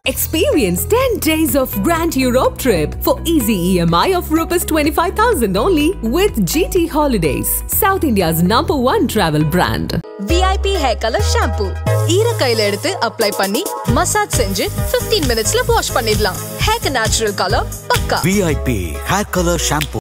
Experience 10 days of Grand Europe trip for easy EMI of Rs 25,000 only with GT Holidays, South India's number one travel brand. VIP hair colour shampoo ஈர கையில எடுத்து apply பண்ணி massage செஞ்சு 15 மினிட்ஸ்ல wash பண்ணிடலாம் hair natural colour பக்கா VIP Hair Color Shampoo.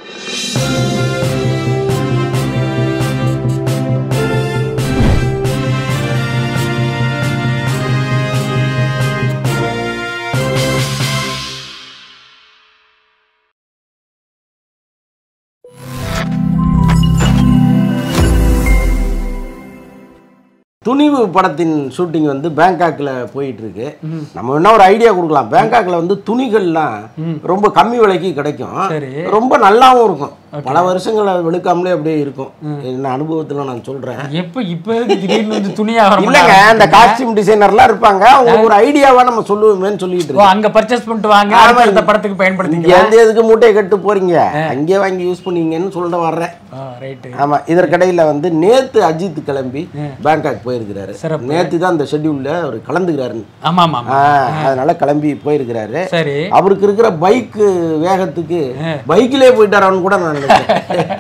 Thunivu படத்தின் shooting வந்து பேங்காக்ல போயிட்டு இருக்கு நம்ம என்ன ஒரு ஐடியா கொடுக்கலாம் பேங்காக்ல வந்து துணிகள்லாம் ரொம்ப கம்மி விலைக்கு கிடைக்கும் சரி. ரொம்ப நல்லாவும் இருக்கும் பல வருஷங்கள் அது வெளுக்காமலே அப்படியே இருக்கும் என்ன அனுபவத்துல நான் சொல்றேன் எப்ப இப்ப எதுக்கு திடீர்னு வந்து துணியா வர இல்லங்க இந்த காஸ்டியூம் டிசைனர்லாம் இருப்பாங்க அவங்க ஒரு ஐடியாவா நம்ம சொல்லுவோமேன்னு சொல்லிட்டு ஓ இருக்கோம் அங்க பர்ச்சேஸ் பண்ணிட்டு வாங்க ஆமா. அடுத்த இந்த படத்துக்கு இங்க பயன்படுத்திக்கலாம் எந்த எதுக்கு மூட்டையை கட்டு போறீங்க அங்கே வாங்கி யூஸ் பண்ணீங்கன்னு சொல்ல வர்றேன் ரைட்டு ஆமா இதற்கிடையில வந்து நேத்து அஜித் கிளம்பி பேங்காக் போயிருக்கிறாரு சிறப்பு. நேத்து தான் இந்த ஷெட்யூல்ல அவர் கலந்துக்கிறாரு ஆமா ஆமா ஆமா. ஆ, அதனால கிளம்பி போயிருக்கிறாரு சரி அவருக்கு இருக்கிற பைக் வேகத்துக்கு பைக்கிலே போயிட்டாரான்னு கூட நான் நினைக்கிறேன்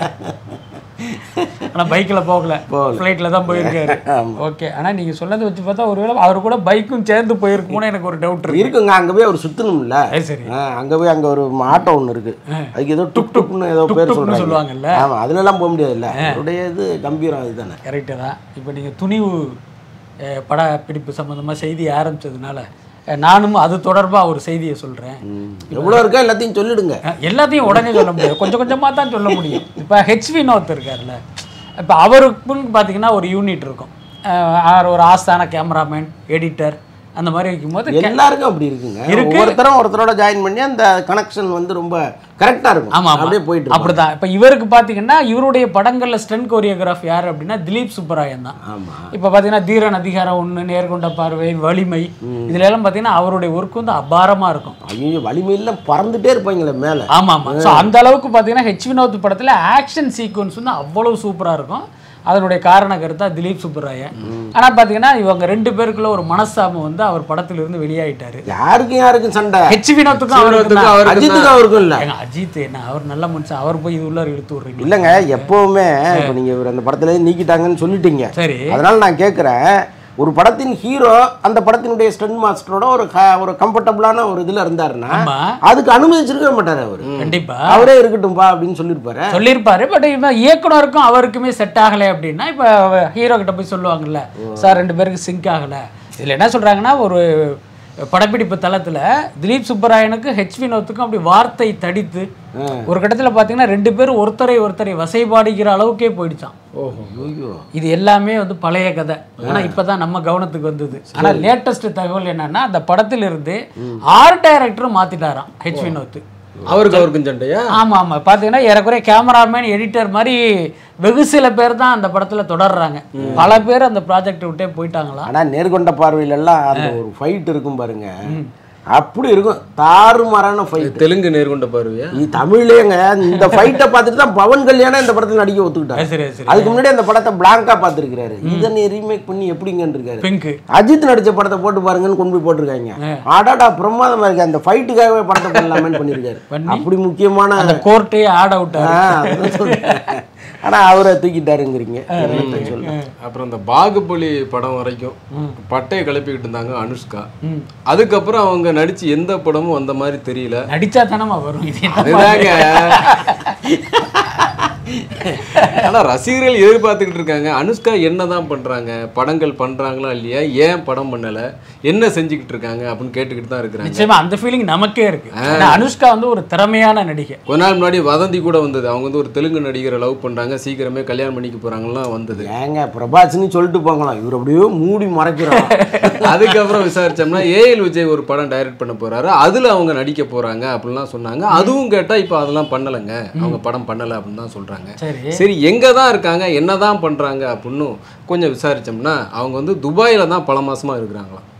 ஆனா பைக்ல போகல போகல. ஃப்ளைட்ல தான் போயிருக்காரு ஆமா. ஓகே ஆனா நீங்க சொன்னதை வச்சு பார்த்தா ஒருவேளை அவர் கூட பைக்கும் சேர்ந்து போயிருக்குமோன்னு எனக்கு ஒரு டவுட் இருக்கு இருக்குங்க அங்க போய் அவர் சுத்தணும்ல அது சரி ஆ, அங்க போய் அங்க ஒரு ஆட்டோ ஒன்று இருக்கு அதுக்கு ஏதோ டுக் டுக்னு ஏதோ டுக் பேர் டுக்னு சொல்றாங்க சொல்லுவாங்கல்ல. ஆமா அதுல எல்லாம் போக முடியாதுல்ல அவருடைய இது கம்பீரம் இதுதானே கரெக்டு தான் இப்போ நீங்கள் துணிவு அஹ், படப்பிடிப்பு சம்மந்தமாக செய்தி ஆரம்பிச்சதுனால அஹ், நானும் அது தொடர்பாக ஒரு செய்தியை சொல்கிறேன் எவ்வளவு இருக்கா எல்லாத்தையும் சொல்லிடுங்க எல்லாத்தையும் உடனே சொல்ல முடியாது கொஞ்சம் கொஞ்சமாக தான் சொல்ல முடியும் இப்போ ஹெச் வினோத் இருக்கார்ல இப்போ அவருக்குன்னு பார்த்தீங்கன்னா ஒரு யூனிட் இருக்கும் அஹ், அவர் ஒரு ஆஸ்தான கேமராமேன் எடிட்டர் அந்த மாதிரி வைக்கும்போது கே- எல்லாருக்கும் அப்படி இருக்குங்க இருக்கு. ஒவ்வொருத்தரும் ஒருத்தரோட ஜாயின் பண்ணி அந்த கனெக்ஷன் வந்து ரொம்ப கரெக்டா இருக்கும் ஆமா ஆமா அப்படியே போயிட்டு இருக்கும் அப்படிதான் இப்போ இவருக்கு பார்த்தீங்கன்னா இவருடைய படங்கள்ல ஸ்டென்ட் கோரியோகிராஃப் யார் அப்படின்னா திலீப் சுப்பராயன் தான் ஆமா இப்போ பார்த்தீங்கன்னா தீரன் அதிகாரம் ஒன்று நேர்கொண்ட பார்வை வலிமை இதுல எல்லாம் பார்த்தீங்கன்னா அவருடைய ஒர்க் வந்து அபாரமா இருக்கும் ஐயோ வலிமையில பறந்துட்டே இருப்பாங்களே மேல ஆமா ஆமா ஸோ அந்த அளவுக்கு பார்த்தீங்கன்னா ஹெச் வினோத் படத்துல ஆக்ஷன் சீக்வன்ஸ் வந்து அவ்வளவு சூப்பரா இருக்கும் அதனுடைய காரண கருத்தா திலீப் சுப்பராயன் ஆனா பார்த்தீங்கன்னா இவங்க ரெண்டு பேருக்குள்ள ஒரு மனஸ்தாபம் வந்து அவர் படத்திலிருந்து வெளியாயிட்டாரு யாருக்கும் யாருக்கும் சண்டை ஹெச் வினோத்துக்கும் அவருக்கும் தான். அஜித்துக்கும் அவருக்கும் இல்ல ஏங்க, அஜித் என்ன அவர் நல்ல மனுஷன் அவர் போய் இது உள்ள இழுத்து விடுறீங்க இல்லைங்க எப்பவுமே இப்போ நீங்க இவர் அந்த படத்துல நீக்கிட்டாங்கன்னு சொல்லிட்டீங்க சரி அதனால நான் கேட்குறேன் ஒரு படத்தின் ஹீரோ அந்த படத்தினுடைய ஸ்டண்ட் மாஸ்டரோட ஒரு க- ஒரு கம்ஃபர்டபுளான ஒரு இதுல இருந்தாருன்னா ஆமா. அதுக்கு அனுமதிச்சிருக்க மாட்டாரு அவரு கண்டிப்பா அவரே இருக்கட்டும்பா அப்படின்னு சொல்லியிருப்பாரு சொல்லியிருப்பாரு பட் இவன் இயக்குனருக்கும் அவருக்குமே செட் ஆகலை அப்படின்னா இப்போ ஹீரோ கிட்ட போய் சொல்லுவாங்கல்ல சார் ரெண்டு பேருக்கு சிங்க் ஆகலை இதில் என்ன சொல்றாங்கன்னா ஒரு படப்பிடிப்பு தளத்துல திலீப் சுப்பராயனுக்கு ஹெச் வினோத்துக்கும் அப்படி வார்த்தை தடித்து ஒரு கட்டத்துல பார்த்தீங்கன்னா ரெண்டு பேரும் ஒருத்தரை ஒருத்தரை வசைபாடிக்கிற அளவுக்கே போயிடுச்சான் ஐயோ இது எல்லாமே வந்து பழைய கதை ஆனா இப்பதான் நம்ம கவனத்துக்கு வந்தது ஆனா லேட்டஸ்ட் தகவல் என்னன்னா அந்த படத்திலிருந்து ஆர்ட் டைரக்டரும் மாத்திட்டாராம் ஹெச் வினோத் அவருக்கு அவருக்கும் சண்டையா ஆமா ஆமா பாத்தீங்கன்னா ஏறக்குறைய கேமராமேன் எடிட்டர் மாதிரி வெகு சில பேர் தான் அந்த படத்துல தொடர்றாங்க பல பேர் அந்த ப்ராஜெக்ட் விட்டே போயிட்டாங்களா ஆனா நேர்கொண்ட பார்வையில எல்லாம் அந்த ஒரு ஃபைட் இருக்கும் பாருங்க அப்படி இருக்கும் தாறுமாறான ஃபைட் தெலுங்கு நேர்கொண்ட பார்வையா இது தமிழ்லயேங்க இந்த ஃபைட்டை பார்த்துட்டு தான் பவன் கல்யாணம் இந்த படத்துல நடிக்க ஒத்துக்கிட்டாரு சரி சரி அதுக்கு முன்னாடி அந்த படத்தை பிளாங்கா பார்த்துருக்காரு இதை நீ ரீமேக் பண்ணி எப்படிங்கன்னு இருக்காரு பிங்க் அஜித் நடிச்ச படத்தை போட்டு பாருங்கன்னு கொண்டு போய் போட்டிருக்காங்க ஆடாடா பிரமாதமா இருக்கு அந்த ஃபைட்டுக்காகவே படத்தை பண்ணலாமேன்னு பண்ணிருக்காரு அப்படி முக்கியமான அந்த கோர்ட்டே ஆட் அவுட் ஆ, அதான் சொல்றேன். ஆனா அவரை தூக்கிட்டாருங்கிறீங்க என்னத்த சொல்ல அப்புறம் இந்த பாகுபலி படம் வரைக்கும் பட்டையை கிளப்பிக்கிட்டு இருந்தாங்க அனுஷ்கா அதுக்கப்புறம் அவங்க நடிச்சு எந்த படமும் வந்த மாதிரி தெரியல நடிச்சா தானமா வரும் இது என்ன அதுதாங்க ஆனா ரசிகர்கள் எதிர்பார்த்துக்கிட்டு இருக்காங்க அனுஷ்கா என்னதான் பண்றாங்க படங்கள் பண்றாங்களா இல்லையா ஏன் படம் பண்ணல என்ன செஞ்சுக்கிட்டு இருக்காங்க அப்படின்னு கேட்டுக்கிட்டு தான் இருக்கிறாங்க நிச்சயமா அந்த ஃபீலிங் நமக்கே இருக்கு ஆனா அனுஷ்கா வந்து ஒரு திறமையான நடிகை கொஞ்ச நாள் முன்னாடி வதந்தி கூட வந்தது அவங்க வந்து ஒரு தெலுங்கு நடிகரை லவ் பண்றாங்க சீக்கிரமே கல்யாணம் பண்ணிக்க போறாங்கலாம் வந்தது ஏங்க பிரபாஸ்னு சொல்லிட்டு போங்களாம் இவர் அப்படியே மூடி மறைக்கிறார் அதுக்கப்புறம் விசாரிச்சோம்னா ஏஎல் விஜய் ஒரு படம் டைரக்ட் பண்ண போறாரு அதுல அவங்க நடிக்க போறாங்க அப்படிலாம் சொன்னாங்க அதுவும் கேட்டா இப்போ அதெல்லாம் பண்ணலைங்க அவங்க படம் பண்ணல அப்படின்னு தான் சொல்றாங்க சரி சரி எங்க தான் இருக்காங்க என்னதான் பண்றாங்க அப்படின்னு கொஞ்சம் விசாரிச்சோம்னா அவங்க வந்து துபாயில தான் பல மாசமா இருக்கிறாங்களாம்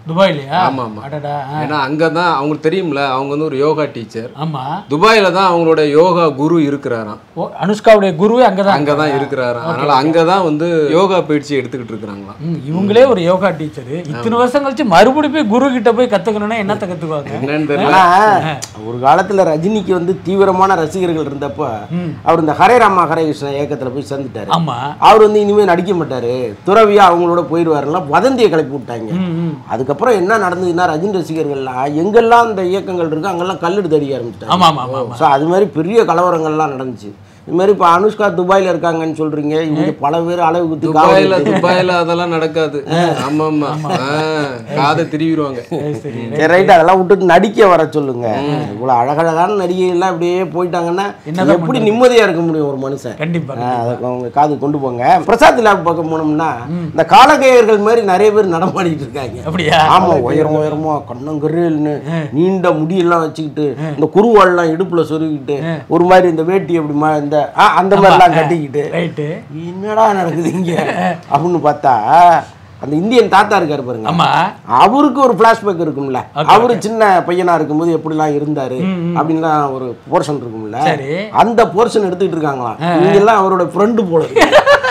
துபாயிலையா ஆமா, ஆமா. அடடா ஆ. ஏன்னா அங்கதான் அவங்களுக்கு தெரியும்ல அவங்க வந்து ஒரு யோகா டீச்சர் ஆமா துபாயில தான் அவங்களோட யோகா குரு இருக்கிறாராம் ஓ அனுஷ்காவுடைய குருவே அங்கதான் அங்கதான் இருக்கிறாராம் அதனால அங்கதான் வந்து யோகா பயிற்சி எடுத்துக்கிட்டு இருக்கிறாங்களாம் ம், இவங்களே ஒரு யோகா டீச்சர் இத்தனை வருஷம் கழிச்சு மறுபடியும் போய் குரு கிட்ட போய் கத்துக்கணும்னா என்னத்த கத்துக்குவாங்க என்னன்னு தெரியல ஆனா ஒரு காலத்துல ரஜினிக்கு வந்து தீவிரமான ரசிகர்கள் இருந்தப்ப அவர் இந்த ஹரே ராமா ஹரே கிருஷ்ணா இயக்கத்துல போய் சேர்ந்துட்டாரு ஆமா அவர் வந்து இனிமே நடிக்க மாட்டாரு துறவியா அவங்களோட போயிடுவாருலாம் வதந்தியை கிளப்பி விட்டாங்க அதுக்கப்புறம் என்ன நடந்ததுன்னா ரஜினி ரசிகர்கள்லாம் எங்கெல்லாம் இந்த இயக்கங்கள் இருக்கு அங்கெல்லாம் கல்லெடுத்து அடிக்க ஆரம்பிச்சிட்டாங்க ஆமா ஆமா ஆமா ஸோ அது மாதிரி பெரிய கலவரங்கள்லாம் நடந்துச்சு இது மாதிரி இப்போ அனுஷ்கா துபாயில இருக்காங்கன்னு சொல்றீங்க இவங்க பல பேர் அளவு குத்தி காவல் துபாயில எடுத்து- துபாயில அதெல்லாம் நடக்காது ஆமா ஆமா ஆ, காதை திருவிடுவாங்க சரி சரி ரைட் அதெல்லாம் விட்டுட்டு நடிக்க வர சொல்லுங்க இவ்வளவு அழகழகான நடிகைகள்லாம் அப்படியே போயிட்டாங்கன்னா என்னதான் எப்படி நிம்மதியா இருக்க முடியும் ஒரு மனுஷன் கண்டிப்பா ஆ, அதை அவங்க காது கொண்டு போங்க பிரசாத் லேப் பக்கம் போனோம்னா இந்த காலகையர்கள் மாதிரி நிறைய பேர் நடமாடிட்டு இருக்காங்க அப்படியா ஆமா உயரம் உயரமா கண்ணங்கருன்னு நீண்ட முடியெல்லாம் வச்சுக்கிட்டு இந்த குருவாள்லாம் இடுப்புல சொருகிட்டு ஒரு மாதிரி இந்த வேட்டி அப்படி மா- இந்த ஆ, அந்த மாதிரிலாம் கட்டிக்கிட்டு ரைட்டு என்னடா நடக்குது இங்க அப்படின்னு பார்த்தா அந்த இந்தியன் தாத்தா இருக்காரு பாருங்க ஆமா அவருக்கு ஒரு பிளாஷ்பேக் இருக்கும்ல அவரு சின்ன பையனா இருக்கும்போது எப்படிலாம் இருந்தாரு அப்படின்லாம் ஒரு போர்ஷன் இருக்கும்ல சரி. அந்த போர்ஷன் எடுத்துக்கிட்டு இருக்காங்களாம் இவங்க எல்லாம் அவரோட ஃப்ரெண்டு போல இருக்கு.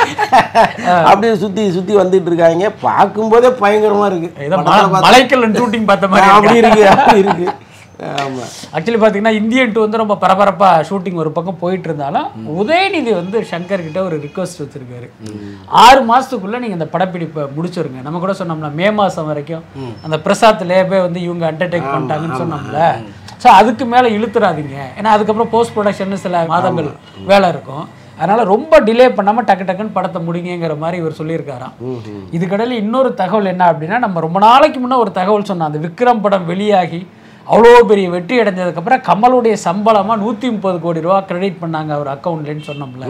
அப்படியே சுத்தி சுத்தி வந்துட்டு இருக்காங்க பார்க்கும்போதே பயங்கரமா இருக்கு ஏதோ படத்துல பார்த்தா- மலைக்கல்லன் ஷூட்டிங் பார்த்த மாதிரி அப்படி இருக்கு அப்படி இருக்கு ஆமா ஆக்சுவலி பார்த்தீங்கன்னா இந்தியன் டூ வந்து ரொம்ப பரபரப்பாக ஷூட்டிங் ஒரு பக்கம் போயிட்டு இருந்தாலும் உதயநிதி வந்து சங்கர் கிட்ட ஒரு ரிக்வஸ்ட் வச்சிருக்காரு ஆறு மாசத்துக்குள்ள நீங்க இந்த படப்பிடிப்பை முடிச்சிருங்க நம்ம கூட சொன்னோம்ல மே மாசம் வரைக்கும் அந்த பிரசாத் லேபே வந்து இவங்க அண்டர்டேக் பண்ணிட்டாங்கன்னு சொன்னோம்ல ஸோ அதுக்கு மேலே இழுத்துறாதீங்க ஏன்னா அதுக்கப்புறம் போஸ்ட் ப்ரொடக்ஷன் சில மாதங்கள் வேலை இருக்கும் அதனால ரொம்ப டிலே பண்ணாம டக்கு டக்குன்னு படத்தை முடிங்கிற மாதிரி இவர் சொல்லியிருக்காராம் இதுக்கடையில் இன்னொரு தகவல் என்ன அப்படின்னா நம்ம ரொம்ப நாளைக்கு முன்னே ஒரு தகவல் சொன்னோம் அந்த விக்ரம் படம் வெளியாகி அவ்வளோ பெரிய வெற்றி அடைஞ்சதுக்கப்புறம் கமலுடைய சம்பளமாக நூற்றி முப்பது கோடி ரூபா கிரெடிட் பண்ணாங்க அவர் அக்கௌண்ட்லன்னு சொன்னோம்ல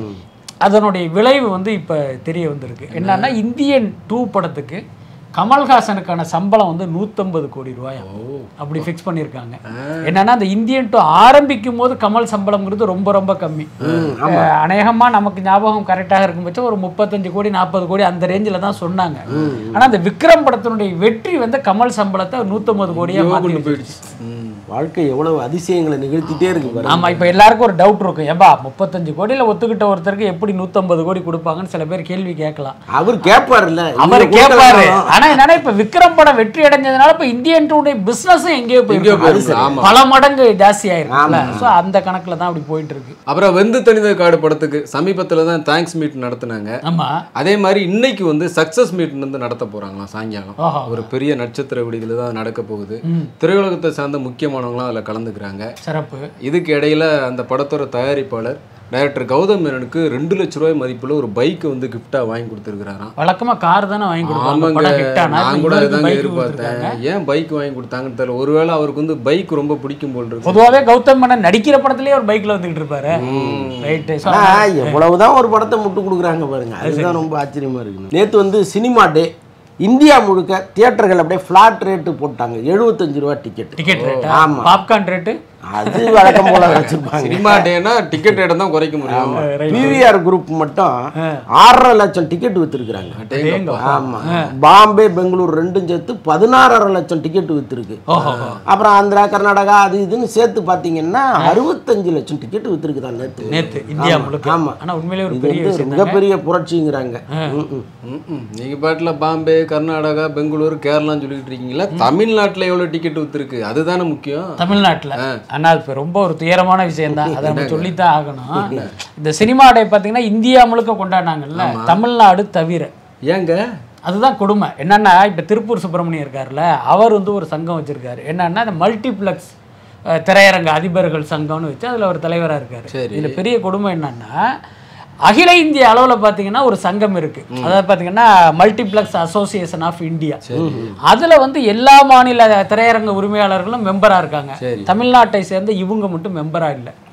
அதனுடைய விளைவு வந்து இப்போ தெரிய வந்திருக்கு என்னன்னா இந்தியன் டூ படத்துக்கு கமல்ஹாசனுக்கான சம்பளம் வந்து நூற்றம்பது கோடி ரூபாயா அப்படி ஃபிக்ஸ் பண்ணியிருக்காங்க என்னன்னா அந்த இந்தியன் டூ ஆரம்பிக்கும் போது கமல் சம்பளம்ங்கிறது ரொம்ப ரொம்ப கம்மி அஹ், அநேகமா நமக்கு ஞாபகம் கரெக்டாக இருக்கும் பட்சம் ஒரு முப்பத்தஞ்சு கோடி நாற்பது கோடி அந்த ரேஞ்சில் தான் சொன்னாங்க ஆனா அந்த விக்ரம் படத்தினுடைய வெற்றி வந்து கமல் சம்பளத்தை நூற்றம்பது கோடியா மாற்றி கொண்டு போயிடுச்சு ம். வாழ்க்கை எவ்வளவு அதிசயங்களை நிகழ்த்திட்டே இருக்கு பாருங்க ஆமா இப்ப எல்லாருக்கும் ஒரு டவுட் இருக்கும் ஏப்பா முப்பத்தஞ்சு கோடியில ஒத்துக்கிட்ட ஒருத்தருக்கு எப்படி நூத்தம்பது கோடி கொடுப்பாங்கன்னு சில பேர் கேள்வி கேட்கலாம் அவர் கேட்பாருல்ல அவர் இவங்க கேட்பாரு கொடுக்கலாம். ஆனா என்னன்னா இப்ப விக்ரம் படம் வெற்றி அடைஞ்சதுனால இப்ப இந்தியன் டூடைய பிசினஸும் எங்கேயோ எங்கேயோ போயிருக்கு போயிருக்கு, ஆமா. பல மடங்கு ஜாஸ்தி ஆயிருக்குல்ல சோ அந்த கணக்குல தான் அப்படி போயிட்டு இருக்கு அப்புறம் வெந்து தனித காடு படத்துக்கு சமீபத்துல தான் தேங்க்ஸ் மீட் நடத்துனாங்க ஆமா அதே மாதிரி இன்னைக்கு வந்து சக்சஸ் மீட் வந்து நடத்த போறாங்களாம் சாயங்காலம் ஆஹா. ஒரு பெரிய நட்சத்திர விடுதியில தான் நடக்க போகுது திரையுலகத்தை சார்ந்த முக்கியமானவங்களாம் அதுல கலந்துக்கிறாங்க சிறப்பு இதுக்கு இடையில அந்த படத்தோட தயாரிப்பாளர் டைரக்டர் கௌதம் மேனனுக்கு ரெண்டு லட்ச ரூபாய் மதிப்புல ஒரு பைக் வந்து கிஃப்டா வாங்கி கொடுத்துருக்காராம் வழக்கமா கார் தானே வாங்கி கொடுப்பாங்க ஆமாங்க படம் ஹிட் ஆனா நான் கூட பைக் இதாங்க கொடுத்துருக்காங்க எதிர்பார்த்தேன் ஏன் பைக் வாங்கி கொடுத்தாங்கன்னு தெரியல ஒருவேளை அவருக்கு வந்து பைக் ரொம்ப பிடிக்கும் போல் இருக்கு பொதுவாவே கௌதம் மேனன் நடிக்கிற படத்துலயே ஒரு பைக்ல வந்துகிட்டு இருப்பாரு ரைட்டு ஆனா எவ்வளவுதான் ஒரு படத்தை முட்டு கொடுக்குறாங்க பாருங்க அதுதான் ரொம்ப ஆச்சரியமா இருக்கு நேத்து வந்து சினிமா டே இந்தியா முழுக்க தியேட்டர்கள் அப்படியே ஃபிளாட் ரேட்டு போட்டாங்க எழுபத்தஞ்சு ரூபா டிக்கெட் டிக்கெட் ரேட்டா ஆமா. பாப்கார்ன் ரேட்டு அது வழக்கம் போல வச்சிருப்பாங்க சினிமா டேனா டிக்கெட் ரேட்டை தான் குறைக்க முடியும் பிவிஆர் குரூப் மட்டும் ஆறரை லட்சம் டிக்கெட் வித்துருக்காங்க அடேங்கப்பா. ஆமா பாம்பே பெங்களூர் ரெண்டும் சேர்த்து பதினாறரை லட்சம் டிக்கெட் வித்துருக்கு அப்புறம் ஆந்திரா கர்நாடகா அது இதுன்னு சேர்த்து பாத்தீங்கன்னா அறுபத்தஞ்சு லட்சம் டிக்கெட் வித்துருக்கு தான் நேத்து நேத்து இந்தியா ஆமா, முழுக்க ஆமா ஆனா உண்மையிலேயே ஒரு இது பெரிய வந்து விஷயம் மிகப்பெரிய புரட்சிங்கிறாங்க ம், ம். ம்ம். நீங்க பாட்டுல பாம்பே கர்நாடகா பெங்களூர் கேரளான்னு சொல்லிட்டு இருக்கீங்களா தமிழ்நாட்டுல எவ்வளவு டிக்கெட் வித்துருக்கு அதுதானே முக்கியம் தமிழ்நாட்டுல ஆனா இப்ப ரொம்ப ஒரு துயரமான விஷயம் தான் அதை நம்ம சொல்லித்தான் ஆகணும் இந்த சினிமா டே பாத்தீங்கன்னா இந்தியா முழுக்க கொண்டாடினாங்கல்ல தமிழ்நாடு தவிர ஏங்க அதுதான் கொடுமை என்னன்னா இப்ப திருப்பூர் சுப்பிரமணியம் இருக்காருல்ல அவர் வந்து ஒரு சங்கம் வச்சிருக்காரு என்னன்னா இந்த மல்டிப்ளெக்ஸ் திரையரங்க அதிபர்கள் சங்கம்னு வச்சு அதுல ஒரு தலைவரா இருக்காரு சரி. இதுல பெரிய கொடுமை என்னன்னா அகில இந்திய அளவுல பாத்தீங்கன்னா ஒரு சங்கம் இருக்கு அதாவது பாத்தீங்கன்னா மல்டிப்ளெக்ஸ் அசோசியேஷன் ஆஃப் இந்தியா அதுல வந்து எல்லா மாநில திரையரங்க உரிமையாளர்களும் மெம்பரா இருக்காங்க சரி. தமிழ்நாட்டை சேர்ந்த இவங்க மட்டும் மெம்பரா இல்ல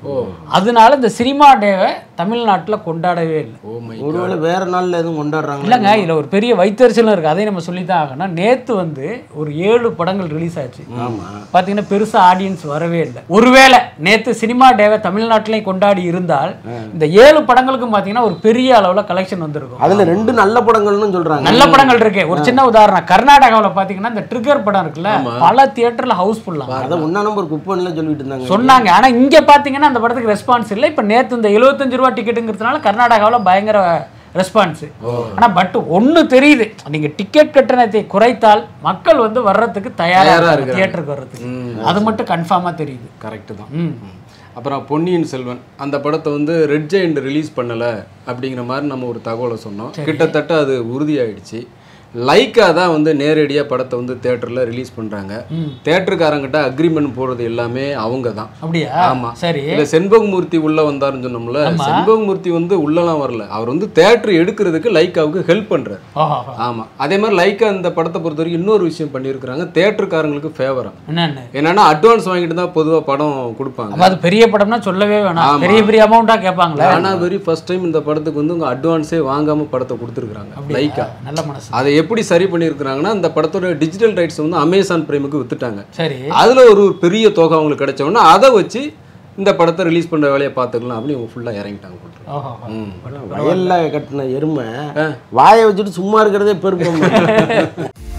அதனால இந்த சினிமா டேவை தமிழ்நாட்டுல கொண்டாடவே இல்லை ஓ மை ஒருவேளை வேற நாள்ல எதுவும் கொண்டாடுறாங்க இல்லைங்க இதுல ஒரு பெரிய வைத்தறிச்சலும் இருக்கு அதையும் நம்ம சொல்லி தான் ஆகணும் நேத்து வந்து ஒரு ஏழு படங்கள் ரிலீஸ் ஆச்சு ஆமா பாத்தீங்கன்னா பெருசா ஆடியன்ஸ் வரவே இல்லை ஒருவேளை நேத்து சினிமா டேவை தமிழ்நாட்டிலையும் கொண்டாடி இருந்தால் இந்த ஏழு படங்களுக்கும் பாத்தீங்கன்னா ஒரு பெரிய அளவுல கலெக்ஷன் வந்திருக்கும் அதுல ரெண்டு நல்ல படங்கள்னு சொல்றாங்க நல்ல படங்கள் இருக்கு ஒரு சின்ன உதாரணம் கர்நாடகாவுல பாத்தீங்கன்னா இந்த ட்ரிகர் படம் இருக்குல்ல பல தியேட்டர்ல ஹவுஸ்ஃபுல்லா அதை ஒன்னா நம்பர் குப்பன்ல சொல்லிட்டு இருந்தாங்க சொன்னாங்க ஆனா இங்க பாத்தீங்கன்னா அந்த படத்துக்கு ரெஸ்பான்ஸ் இல்லை இப்ப நேத்து இந்த 75 ரூபா டிக்கெட்டுங்கிறதுனால கர்நாடகாவுல பயங்கர ரெஸ்பான்ஸ் ஆனா பட் ஒண்ணு தெரியுது நீங்க டிக்கெட் கட்டணத்தை குறைத்தால் மக்கள் வந்து வர்றதுக்கு தயாரா தயாரா இருக்காங்க இருக்காங்க. தியேட்டருக்கு வர்றதுக்கு அது மட்டும் கன்ஃபார்மா தெரியுது கரெக்டு தான் ம் அப்புறம் பொன்னியின் செல்வன் அந்த படத்தை வந்து ரெட் ஜெயண்ட் ரிலீஸ் பண்ணல அப்படிங்கிற மாதிரி நம்ம ஒரு தகவலை சொன்னோம் கிட்டத்தட்ட அது உறுதியாயிடுச்சு லைக்கா தான் வந்து நேரடியாக படத்தை வந்து தேட்டரில் ரிலீஸ் பண்ணுறாங்க தேட்டருக்காரங்கிட்ட அக்ரிமெண்ட் போடுறது எல்லாமே அவங்க தான் அப்படியா ஆமா சரி இல்ல செண்பகமூர்த்தி உள்ள வந்தாருன்னு சொன்னோம்ல ஆமா. செண்பகமூர்த்தி வந்து உள்ளலாம் வரல அவர் வந்து தேட்டர் எடுக்கிறதுக்கு லைக்காவுக்கு ஹெல்ப் பண்றாரு ஓஹோ ஆமா அதே மாதிரி லைக்கா அந்த படத்தை பொறுத்த வரைக்கும் இன்னொரு விஷயம் பண்ணியிருக்கிறாங்க தேட்டருக்காரங்களுக்கு ஃபேவரா என்னன்னு என்னன்னா அட்வான்ஸ் வாங்கிட்டு தான் பொதுவா படம் கொடுப்பாங்க அப்ப அது பெரிய படம்னா சொல்லவே வேணாம் ஆமா. பெரிய பெரிய அமௌண்ட்டா கேட்பாங்களே ஆனா வெரி ஃபர்ஸ்ட் டைம் இந்த படத்துக்கு வந்து உங்க அட்வான்ஸே வாங்காம படத்தை கொடுத்துருக்காங்க லைக்கா நல்ல மனசு அதை எப்படி சரி பண்ணியிருக்கிறாங்கன்னா அந்த படத்தோட டிஜிட்டல் ரைட்ஸ் வந்து அமேசான் பிரைமுக்கு வித்துட்டாங்க சரி அதுல ஒரு பெரிய தொகை அவங்களுக்கு கிடைச்ச உடனே அதை வச்சு இந்த படத்தை ரிலீஸ் பண்ற வேலையை பார்த்துக்கலாம் அப்படின்னு இவங்க ஃபுல்லா இறங்கிட்டாங்க போல. ஓஹோ ம் வயல்ல கட்டின எருமை வாயை வச்சுட்டு சும்மா இருக்கிறதே பெருமை